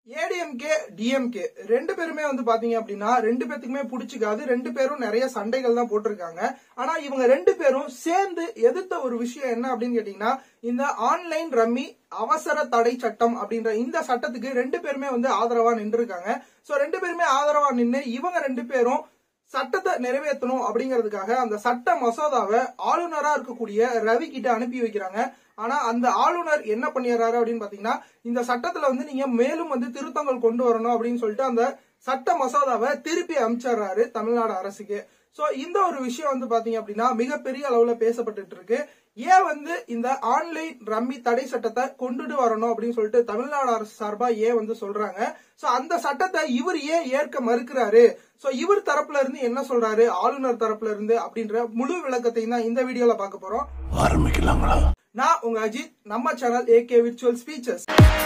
ADMK DMK ரெண்டு பேருமே வந்து பாத்தீங்க அப்படின்னா ரெண்டு பேத்துக்குமே பிடிச்சிக்காது ரெண்டு பேரும் நிறைய சண்டைகள் தான் போட்டிருக்காங்க ஆனா இவங்க ரெண்டு பேரும் சேர்ந்து எதிர்த்த ஒரு விஷயம் என்ன அப்படின்னு கேட்டீங்கன்னா இந்த ஆன்லைன் ரம்மி அவசர தடை சட்டம் அப்படின்ற இந்த சட்டத்துக்கு ரெண்டு பேருமே வந்து ஆதரவா நின்றுருக்காங்க சோ ரெண்டு பேருமே ஆதரவா நின்று இவங்க ரெண்டு பேரும் சட்டத்தை நிறைவேற்றணும் அப்படிங்கிறதுக்காக அந்த சட்ட மசோதாவை ஆளுநரா இருக்கக்கூடிய ரவி கிட்ட அனுப்பி வைக்கிறாங்க ஆனா அந்த ஆளுநர் என்ன பண்ணிடுறாரு அப்படின்னு பாத்தீங்கன்னா இந்த சட்டத்துல வந்து நீங்க மேலும் வந்து திருத்தங்கள் கொண்டு வரணும் அப்படின்னு சொல்லிட்டு அந்த சட்ட மசோதாவை திருப்பி அனுப்பிச்சிடுறாரு தமிழ்நாடு அரசுக்கு சோ இந்த ஒரு விஷயம் வந்து பாத்தீங்க அப்படின்னா மிகப்பெரிய அளவுல பேசப்பட்டுட்டு இருக்கு ஏன் வந்து இந்த ஆன்லைன் ரம்மி தடை சட்டத்தை கொண்டுட்டு வரணும் அப்படின்னு சொல்லிட்டு தமிழ்நாடு அரசு சார்பா ஏன் வந்து சொல்றாங்க சோ அந்த சட்டத்தை இவர் ஏன் ஏற்க மறுக்கிறாரு சோ இவர் தரப்புல இருந்து என்ன சொல்றாரு ஆளுநர் தரப்புல இருந்து அப்படின்ற முழு விளக்கத்தையும் தான் இந்த வீடியோல பார்க்க போறோம் ஆரம்பிக்கலாங்களா நான் உங்க அஜித் நம்ம சேனல் ஏகே விர்ச்சுவல் ஸ்பீச்சஸ்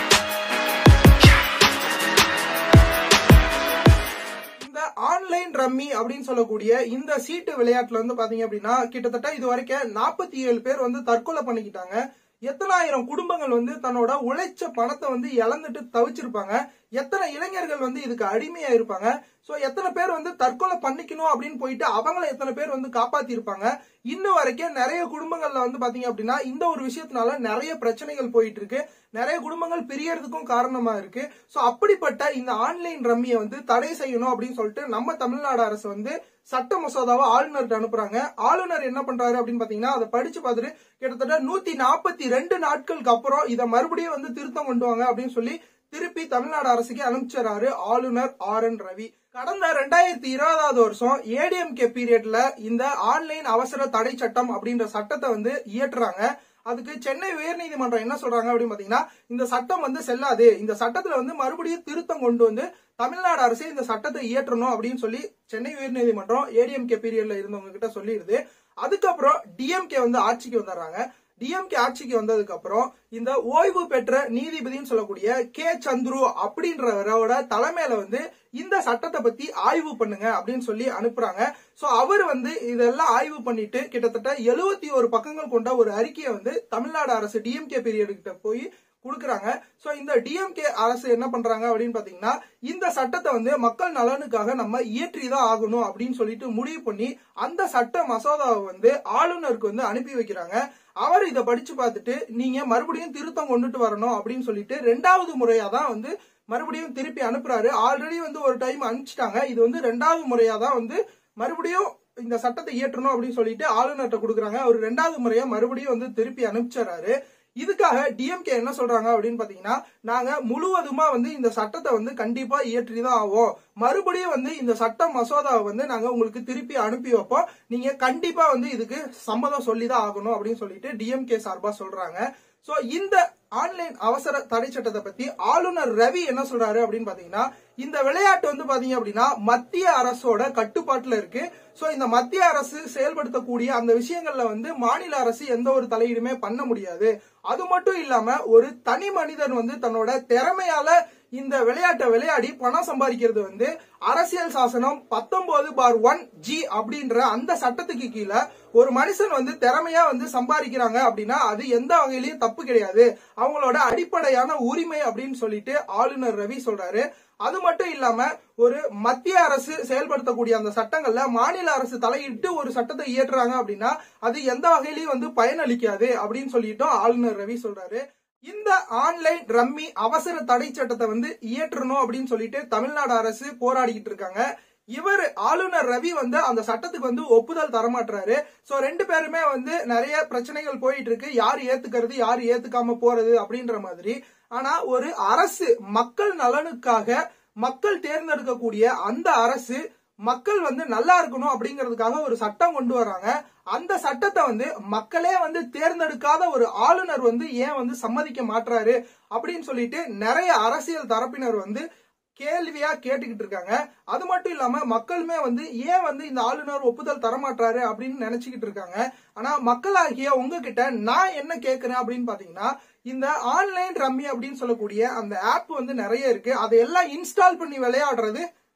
இந்த ஆன்லைன் ரம்மி அப்படின்னு சொல்லக்கூடிய இந்த சீட்டு விளையாட்டுல வந்து பாத்தீங்க அப்படின்னா கிட்டத்தட்ட இது வரைக்கும் நாற்பத்தி ஏழு பேர் வந்து தற்கொலை பண்ணிக்கிட்டாங்க எத்தனாயிரம் குடும்பங்கள் வந்து தன்னோட உழைச்ச பணத்தை வந்து இழந்துட்டு தவிச்சிருப்பாங்க எத்தனை இளைஞர்கள் வந்து இதுக்கு அடிமையா இருப்பாங்க சோ எத்தனை பேர் வந்து தற்கொலை பண்ணிக்கணும் அப்படின்னு போயிட்டு அவங்கள எத்தனை பேர் வந்து காப்பாத்தி இருப்பாங்க இன்னும் வரைக்கும் நிறைய குடும்பங்கள்ல வந்து பாத்தீங்க அப்படின்னா இந்த ஒரு விஷயத்தினால நிறைய பிரச்சனைகள் போயிட்டு இருக்கு நிறைய குடும்பங்கள் பிரியறதுக்கும் காரணமா இருக்கு சோ அப்படிப்பட்ட இந்த ஆன்லைன் ரம்மியை வந்து தடை செய்யணும் அப்படின்னு சொல்லிட்டு நம்ம தமிழ்நாடு அரசு வந்து சட்ட மசோதாவை ஆளுநர்கிட்ட அனுப்புறாங்க ஆளுநர் என்ன பண்றாரு அப்படின்னு பாத்தீங்கன்னா அதை படிச்சு பார்த்துட்டு கிட்டத்தட்ட நூத்தி நாற்பத்தி ரெண்டு நாட்களுக்கு அப்புறம் இதை மறுபடியும் வந்து திருத்தம் கொண்டு வாங்க அப்படின்னு சொல்லி திருப்பி தமிழ்நாடு அரசுக்கு அனுப்பிச்சாரு ஆளுநர் ஆர் என் ரவி கடந்த ரெண்டாயிரத்தி இருபதாவது வருஷம் ஏடிஎம்கே பீரியட்ல இந்த ஆன்லைன் அவசர தடை சட்டம் அப்படின்ற சட்டத்தை வந்து இயற்றுறாங்க அதுக்கு சென்னை உயர்நீதிமன்றம் என்ன சொல்றாங்க அப்படின்னு பாத்தீங்கன்னா இந்த சட்டம் வந்து செல்லாது இந்த சட்டத்துல வந்து மறுபடியும் திருத்தம் கொண்டு வந்து தமிழ்நாடு அரசு இந்த சட்டத்தை இயற்றணும் அப்படின்னு சொல்லி சென்னை உயர்நீதிமன்றம் ஏடிஎம்கே பீரியட்ல இருந்தவங்க கிட்ட சொல்லிடுது அதுக்கப்புறம் டிஎம்கே வந்து ஆட்சிக்கு வந்துடுறாங்க டிஎம்கே ஆட்சிக்கு வந்ததுக்கு அப்புறம் இந்த ஓய்வு பெற்ற நீதிபதினு சொல்லக்கூடிய கே சந்துரு அப்படின்றவரோட தலைமையில வந்து இந்த சட்டத்தை பத்தி ஆய்வு பண்ணுங்க அப்படின்னு சொல்லி அனுப்புறாங்க சோ அவர் வந்து இதெல்லாம் ஆய்வு பண்ணிட்டு கிட்டத்தட்ட எழுபத்தி ஒரு பக்கங்கள் கொண்ட ஒரு அறிக்கையை வந்து தமிழ்நாடு அரசு டிஎம்கே பீரியட் கிட்ட போய் கொடுக்கறாங்க சோ இந்த டிஎம்கே அரசு என்ன பண்றாங்க அப்படின்னு பாத்தீங்கன்னா இந்த சட்டத்தை வந்து மக்கள் நலனுக்காக நம்ம இயற்றி தான் ஆகணும் அப்படின்னு சொல்லிட்டு முடிவு பண்ணி அந்த சட்ட மசோதாவை வந்து ஆளுநருக்கு வந்து அனுப்பி வைக்கிறாங்க அவர் இதை படிச்சு பார்த்துட்டு நீங்க மறுபடியும் திருத்தம் கொண்டுட்டு வரணும் அப்படின்னு சொல்லிட்டு ரெண்டாவது முறையா தான் வந்து மறுபடியும் திருப்பி அனுப்புறாரு ஆல்ரெடி வந்து ஒரு டைம் அனுப்பிச்சிட்டாங்க இது வந்து ரெண்டாவது முறையா தான் வந்து மறுபடியும் இந்த சட்டத்தை இயற்றணும் அப்படின்னு சொல்லிட்டு ஆளுநர்கிட்ட கொடுக்குறாங்க அவர் ரெண்டாவது முறையா மறுபடியும் வந்து திருப்பி அனுப்பிச்சிடறாரு இதுக்காக டிஎம்கே என்ன சொல்றாங்க அப்படின்னு பாத்தீங்கன்னா நாங்க முழுவதுமா வந்து இந்த சட்டத்தை வந்து கண்டிப்பா இயற்றி தான் ஆவோம் மறுபடியும் வந்து இந்த சட்ட மசோதாவை வந்து நாங்க உங்களுக்கு திருப்பி அனுப்பி வைப்போம் நீங்க கண்டிப்பா வந்து இதுக்கு சம்மதம் சொல்லி தான் ஆகணும் அப்படின்னு சொல்லிட்டு டிஎம்கே சார்பா சொல்றாங்க சோ இந்த ஆன்லைன் அவசர தடை சட்டத்தை பத்தி ஆளுநர் ரவி என்ன சொல்றாரு அப்படின்னு பாத்தீங்கன்னா இந்த விளையாட்டு வந்து பாத்தீங்க அப்படின்னா மத்திய அரசோட கட்டுப்பாட்டுல இருக்கு சோ இந்த மத்திய அரசு செயல்படுத்தக்கூடிய அந்த விஷயங்கள்ல வந்து மாநில அரசு எந்த ஒரு தலையீடுமே பண்ண முடியாது அது மட்டும் இல்லாம ஒரு தனி மனிதன் வந்து தன்னோட திறமையால இந்த விளையாட்டை விளையாடி பணம் சம்பாதிக்கிறது வந்து அரசியல் சாசனம் பத்தொன்பது பார் ஒன் ஜி அப்படின்ற அந்த சட்டத்துக்கு கீழே ஒரு மனுஷன் வந்து திறமையா வந்து சம்பாதிக்கிறாங்க அப்படின்னா அது எந்த வகையிலயும் தப்பு கிடையாது அவங்களோட அடிப்படையான உரிமை அப்படின்னு சொல்லிட்டு ஆளுநர் ரவி சொல்றாரு அது மட்டும் இல்லாம ஒரு மத்திய அரசு செயல்படுத்தக்கூடிய அந்த சட்டங்கள்ல மாநில அரசு தலையிட்டு ஒரு சட்டத்தை இயற்றுறாங்க அப்படின்னா அது எந்த வகையிலயும் வந்து பயனளிக்காது அப்படின்னு சொல்லிட்டும் ஆளுநர் ரவி சொல்றாரு இந்த ஆன்லைன் ரம்மி அவசர தடை சட்டத்தை வந்து இயற்றணும் அப்படின்னு சொல்லிட்டு தமிழ்நாடு அரசு போராடிக்கிட்டு இருக்காங்க இவர் ஆளுநர் ரவி வந்து அந்த சட்டத்துக்கு வந்து ஒப்புதல் தரமாட்டுறாரு சோ ரெண்டு பேருமே வந்து நிறைய பிரச்சனைகள் போயிட்டு இருக்கு யார் ஏத்துக்கிறது யார் ஏத்துக்காம போறது அப்படின்ற மாதிரி ஆனா ஒரு அரசு மக்கள் நலனுக்காக மக்கள் தேர்ந்தெடுக்கக்கூடிய அந்த அரசு மக்கள் வந்து நல்லா இருக்கணும் அப்படிங்கிறதுக்காக ஒரு சட்டம் கொண்டு வராங்க அந்த சட்டத்தை வந்து மக்களே வந்து தேர்ந்தெடுக்காத ஒரு ஆளுநர் வந்து ஏன் வந்து சம்மதிக்க மாட்டாரு அப்படின்னு சொல்லிட்டு நிறைய அரசியல் தரப்பினர் வந்து கேள்வியா கேட்டுக்கிட்டு இருக்காங்க அது மட்டும் இல்லாம மக்களுமே வந்து ஏன் வந்து இந்த ஆளுநர் ஒப்புதல் தரமாட்டாரு அப்படின்னு நினைச்சுக்கிட்டு இருக்காங்க ஆனா மக்களாகிய உங்ககிட்ட நான் என்ன கேக்குறேன் அப்படின்னு பாத்தீங்கன்னா இந்த ஆன்லைன் ரம்மி அப்படின்னு சொல்லக்கூடிய அந்த ஆப் வந்து நிறைய இருக்கு அதையெல்லாம் இன்ஸ்டால் பண்ணி விளையாடுறது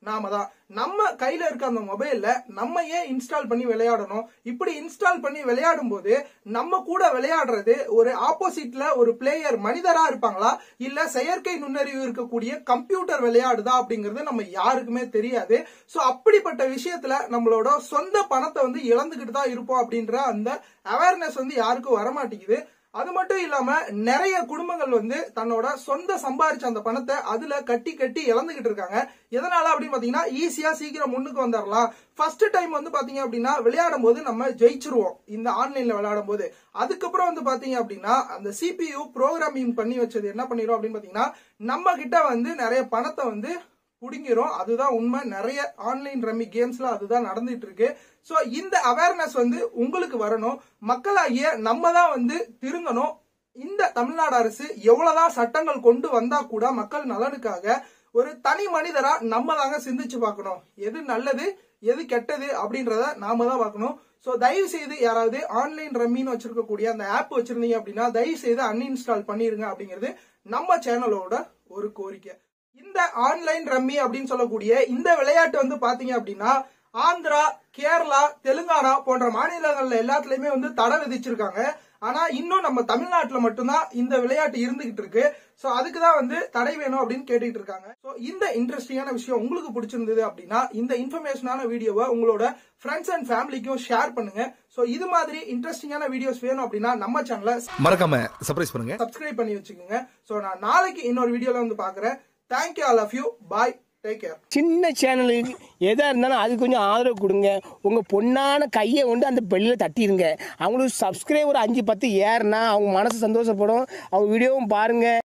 நாம தான் நம்ம கையில இருக்க அந்த மொபைல்ல நம்ம ஏன் இன்ஸ்டால் பண்ணி விளையாடணும் இப்படி இன்ஸ்டால் பண்ணி விளையாடும் போது நம்ம கூட விளையாடுறது ஒரு ஆப்போசிட்ல ஒரு பிளேயர் மனிதரா இருப்பாங்களா இல்ல செயற்கை நுண்ணறிவு இருக்கக்கூடிய கம்ப்யூட்டர் விளையாடுதா அப்படிங்கிறது நம்ம யாருக்குமே தெரியாது சோ அப்படிப்பட்ட விஷயத்துல நம்மளோட சொந்த பணத்தை வந்து இழந்துகிட்டு தான் இருப்போம் அப்படின்ற அந்த அவேர்னஸ் வந்து யாருக்கும் வரமாட்டேங்குது அது மட்டும் இல்லாம நிறைய குடும்பங்கள் வந்து தன்னோட சொந்த சம்பாரிச்ச அந்த பணத்தை அதுல கட்டி கட்டி இழந்துகிட்டு இருக்காங்க எதனால அப்படின்னு பாத்தீங்கன்னா ஈஸியா சீக்கிரம் முன்னுக்கு வந்துடலாம் ஃபர்ஸ்ட் டைம் வந்து பாத்தீங்க அப்படின்னா விளையாடும் போது நம்ம ஜெயிச்சிருவோம் இந்த ஆன்லைன்ல விளையாடும் போது அதுக்கப்புறம் வந்து பாத்தீங்க அப்படின்னா அந்த சிபியு ப்ரோக்ராமிங் பண்ணி வச்சது என்ன பண்ணிரும் அப்படின்னு பாத்தீங்கன்னா நம்ம கிட்ட வந்து நிறைய பணத்தை வந்து புடுங்கிரும் அதுதான் உண்மை நிறைய ஆன்லைன் ரம்மி கேம்ஸ்ல அதுதான் நடந்துட்டு இருக்கு சோ இந்த அவேர்னஸ் வந்து உங்களுக்கு வரணும் மக்களாகிய நம்ம தான் வந்து திருந்தணும் இந்த தமிழ்நாடு அரசு எவ்வளவுதான் சட்டங்கள் கொண்டு வந்தா கூட மக்கள் நலனுக்காக ஒரு தனி மனிதரா நம்ம தாங்க சிந்திச்சு பார்க்கணும் எது நல்லது எது கெட்டது அப்படின்றத நாம தான் பார்க்கணும் சோ தயவு செய்து யாராவது ஆன்லைன் ரம்மின்னு வச்சிருக்கக்கூடிய அந்த ஆப் வச்சிருந்தீங்க அப்படின்னா தயவு செய்து அன்இன்ஸ்டால் பண்ணிருங்க அப்படிங்கிறது நம்ம சேனலோட ஒரு கோரிக்கை இந்த ஆன்லைன் ரம்மி அப்படின்னு சொல்லக்கூடிய இந்த விளையாட்டு வந்து பாத்தீங்க அப்படின்னா ஆந்திரா கேரளா தெலுங்கானா போன்ற மாநிலங்கள்ல எல்லாத்துலயுமே வந்து தடை விதிச்சிருக்காங்க ஆனா இன்னும் நம்ம தமிழ்நாட்டுல மட்டும்தான் இந்த விளையாட்டு இருந்துகிட்டு இருக்கு சோ அதுக்கு தான் வந்து தடை வேணும் அப்படின்னு கேட்டுட்டு இருக்காங்க சோ இந்த இன்ட்ரெஸ்டிங்கான விஷயம் உங்களுக்கு பிடிச்சிருந்தது அப்படின்னா இந்த இன்ஃபர்மேஷனான வீடியோவை உங்களோட ஃப்ரெண்ட்ஸ் அண்ட் ஃபேமிலிக்கும் ஷேர் பண்ணுங்க சோ இது மாதிரி இன்ட்ரெஸ்டிங்கான வீடியோஸ் வேணும் அப்படின்னா நம்ம சேனலை மறக்காம சர்ப்ரைஸ் பண்ணுங்க சப்ஸ்கிரைப் பண்ணி வச்சுக்கோங்க சோ நான் நாளைக்கு இன்னொரு வீடியோல வந்து பாக்குறேன் thank you all of you bye take care சின்ன சேனலுக்கு எதாக இருந்தாலும் அது கொஞ்சம் ஆதரவு கொடுங்க உங்கள் பொண்ணான கையை கொண்டு அந்த பெல்லில் தட்டிடுங்க அவங்களுக்கு சப்ஸ்கிரைபர் அஞ்சு பத்து ஏறுனா அவங்க மனசு சந்தோஷப்படும் அவங்க வீடியோவும் பாருங்கள்